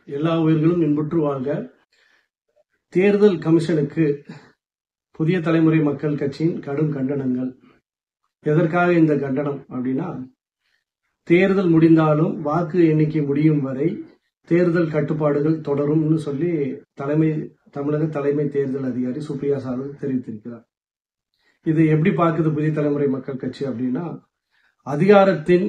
எல்லா உயிர்களும் இன்புற்று வாழ்க தேர்தல் கமிஷனுக்கு புதிய தலைமுறை மக்கள் கட்சியின் கடும் கண்டனங்கள் எதற்காக இந்த கண்டனம் அப்படின்னா தேர்தல் முடிந்தாலும் வாக்கு எண்ணிக்கை முடியும் வரை தேர்தல் கட்டுப்பாடுகள் தொடரும்னு சொல்லி தலைமை தமிழக தலைமை தேர்தல் அதிகாரி சுப்ரியா சாரு தெரிவித்திருக்கிறார் இது எப்படி பார்க்குது புதிய தலைமுறை மக்கள் கட்சி அப்படின்னா அதிகாரத்தின்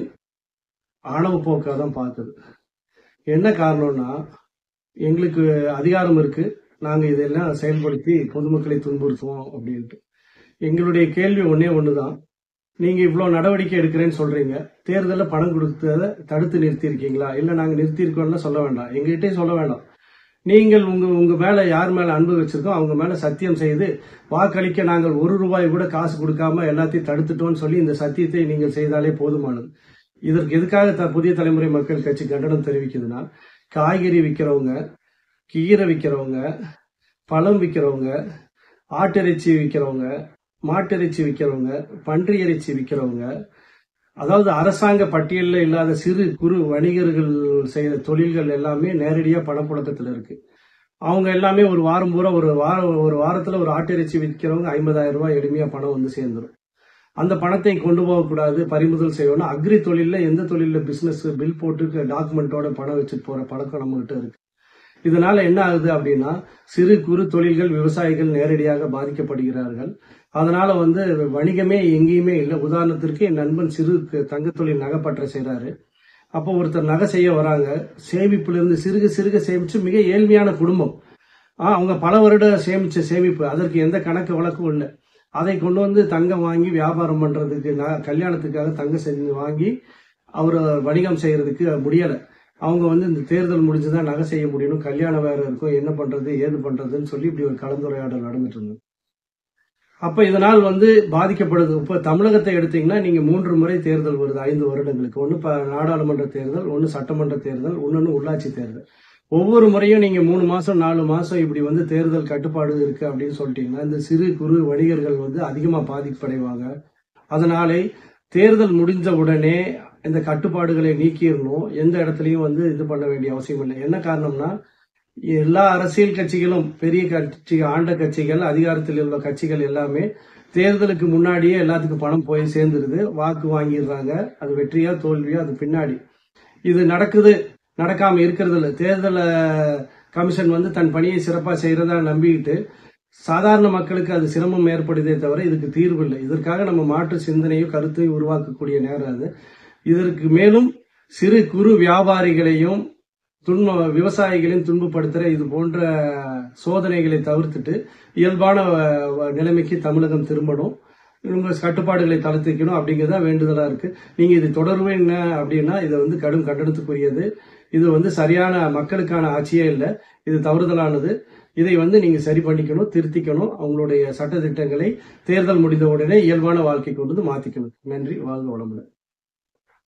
ஆணவ போக்காக தான் பார்க்குது என்ன காரணம்னா எங்களுக்கு அதிகாரம் இருக்கு நாங்க இதெல்லாம் செயல்படுத்தி பொதுமக்களை துன்புறுத்துவோம் அப்படின்ட்டு எங்களுடைய கேள்வி ஒன்னே ஒண்ணுதான் நீங்க இவ்வளவு நடவடிக்கை எடுக்கிறேன்னு சொல்றீங்க தேர்தலில் பணம் கொடுத்ததை தடுத்து நிறுத்தியிருக்கீங்களா இல்ல நாங்க நிறுத்தியிருக்கோம்னு சொல்ல வேண்டாம் எங்ககிட்டே சொல்ல வேண்டாம் நீங்கள் உங்க உங்க மேல யார் மேல அன்பு வச்சிருக்கோம் அவங்க மேல சத்தியம் செய்து வாக்களிக்க நாங்கள் ஒரு ரூபாய் கூட காசு கொடுக்காம எல்லாத்தையும் தடுத்துட்டோம்னு சொல்லி இந்த சத்தியத்தை நீங்கள் செய்தாலே போதுமானது இதற்கு எதுக்காக த- புதிய தலைமுறை மக்கள் கட்சி கண்டனம் தெரிவிக்குதுன்னா காய்கறி விற்கிறவங்க கீரை விற்கிறவங்க பழம் விற்கிறவங்க ஆட்டிறைச்சி விற்கிறவங்க மாட்டிறைச்சி விற்கிறவங்க பன்றி இறைச்சி விற்கிறவங்க அதாவது அரசாங்க பட்டியலில் இல்லாத சிறு குறு வணிகர்கள் செய்யற தொழில்கள் எல்லாமே நேரடியாக பணப்புழக்கத்தில் இருக்கு அவங்க எல்லாமே ஒரு வாரம் பூரா ஒரு வாரம் ஒரு வாரத்தில் ஒரு ஆட்டிறைச்சி விற்கிறவங்க ஐம்பதாயிரம் ரூபாய் எளிமையாக பணம் வந்து சேர்ந்துடும் அந்த பணத்தை கொண்டு போகக்கூடாது பறிமுதல் செய்யணும் அக்ரி தொழிலில் எந்த தொழிலில் பிஸ்னஸ் பில் போட்டு டாக்குமெண்ட்டோட பணம் வச்சுட்டு போகிற பழக்கம் நம்மகிட்ட இருக்கு இதனால என்ன ஆகுது அப்படின்னா சிறு குறு தொழில்கள் விவசாயிகள் நேரடியாக பாதிக்கப்படுகிறார்கள் அதனால வந்து வணிகமே எங்கேயுமே இல்லை உதாரணத்திற்கு என் நண்பன் சிறு க- தங்கத் தொழில் நகைப்பற்ற செய்றாரு அப்போ ஒருத்தர் நகை செய்ய வராங்க சேமிப்புல இருந்து சிறுக சிறுக சேமிச்சு மிக ஏழ்மையான குடும்பம் ஆ, அவங்க பல வருட சேமிச்ச சேமிப்பு அதற்கு எந்த கணக்கு வழக்கும் இல்லை அதை கொண்டு வந்து தங்கம் வாங்கி வியாபாரம் பண்றதுக்கு ந- கல்யாணத்துக்காக தங்கம் செஞ்சு வாங்கி அவர் வணிகம் செய்யறதுக்கு முடியல அவங்க வந்து இந்த தேர்தல் முடிஞ்சுதான் நகை செய்ய முடியணும் கல்யாணம் வேற இருக்கும் என்ன பண்றது ஏது பண்றதுன்னு சொல்லி இப்படி ஒரு கலந்துரையாடல் நடந்துட்டு இருந்தது அப்ப இதனால் வந்து பாதிக்கப்படுது இப்ப தமிழகத்தை எடுத்தீங்கன்னா நீங்க மூன்று முறை தேர்தல் வருது ஐந்து வருடங்களுக்கு ஒன்னு இப்ப நாடாளுமன்ற தேர்தல் ஒன்னு சட்டமன்ற தேர்தல் ஒன்னு உள்ளாட்சி தேர்தல் ஒவ்வொரு முறையும் நீங்க மூணு மாசம் நாலு மாசம் இப்படி வந்து தேர்தல் கட்டுப்பாடு இருக்கு அப்படின்னு சொல்லிட்டீங்கன்னா இந்த சிறு குறு வணிகர்கள் வந்து அதிகமா பாதிப்படைவாங்க அதனாலே தேர்தல் முடிஞ்ச உடனே இந்த கட்டுப்பாடுகளை நீக்கிடணும் எந்த இடத்துலயும் வந்து இது பண்ண வேண்டிய அவசியம் இல்லை என்ன காரணம்னா எல்லா அரசியல் கட்சிகளும் பெரிய கட்சி ஆண்ட கட்சிகள் அதிகாரத்தில் உள்ள கட்சிகள் எல்லாமே தேர்தலுக்கு முன்னாடியே எல்லாத்துக்கும் பணம் போய் சேர்ந்துருது வாக்கு வாங்கிடுறாங்க அது வெற்றியா தோல்வியா அது பின்னாடி இது நடக்குது நடக்காம இருக்கிறது இல்ல தேர்தல் அஹ், கமிஷன் வந்து தன் பணியை சிறப்பா செய்யறதா நம்பிக்கிட்டு சாதாரண மக்களுக்கு அது சிரமம் ஏற்படுதே தவிர இதுக்கு தீர்வு இல்லை இதற்காக நம்ம மாற்று சிந்தனையும் கருத்தையும் உருவாக்கக்கூடிய நேரம் அது இதற்கு மேலும் சிறு குறு வியாபாரிகளையும் துன்ப விவசாயிகளையும் துன்பப்படுத்துற இது போன்ற சோதனைகளை தவிர்த்துட்டு இயல்பான அஹ், வ- நிலைமைக்கு தமிழகம் திரும்பணும் இவங்க கட்டுப்பாடுகளை தளர்த்திக்கணும் அப்படிங்கிறதா வேண்டுதலா இருக்கு நீங்க இது தொடர்வேன் அப்படின்னா இதை வந்து கடும் கண்டனத்துக்குரியது இது வந்து சரியான மக்களுக்கான ஆட்சியே இல்லை இது தவறுதலானது இதை வந்து நீங்க சரி பண்ணிக்கணும் திருத்திக்கணும் அவங்களுடைய சட்ட திட்டங்களை தேர்தல் முடிந்த உடனே இயல்பான வாழ்க்கை கொண்டு வந்து மாத்திக்கணும் நன்றி வாழ்க வளமுடன்